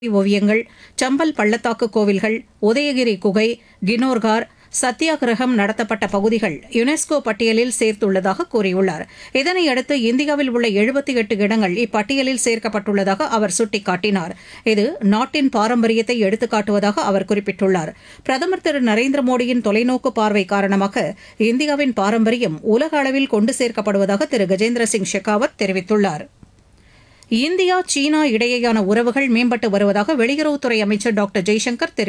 ஓவியங்கள் சம்பல் பள்ளத்தாக்கு கோவில்கள் உதயகிரி குகை கினோர்கார் சத்தியாகிரகம் நடத்தப்பட்ட பகுதிகள் யுனெஸ்கோ பட்டியலில் சேர்த்துள்ளதாக கூறியுள்ளார் இதனையடுத்து இந்தியாவில் உள்ள எழுபத்தி எட்டு இடங்கள் இப்பட்டியலில் சேர்க்கப்பட்டுள்ளதாக அவர் சுட்டிக்காட்டினார் இது நாட்டின் பாரம்பரியத்தை எடுத்துக்காட்டுவதாக அவர் குறிப்பிட்டுள்ளார் பிரதமர் திரு நரேந்திர மோடியின் தொலைநோக்கு பார்வை காரணமாக இந்தியாவின் பாரம்பரியம் உலக அளவில் கொண்டு சேர்க்கப்படுவதாக திரு கஜேந்திர சிங் ஷெகாவத் தெரிவித்துள்ளார் இந்தியா சீனா இடையேயான உறவுகள் மேம்பட்டு வருவதாக வெளியுறவுத்துறை அமைச்சர் டாக்டர் ஜெய்சங்கர் தெரிவித்துள்ளார்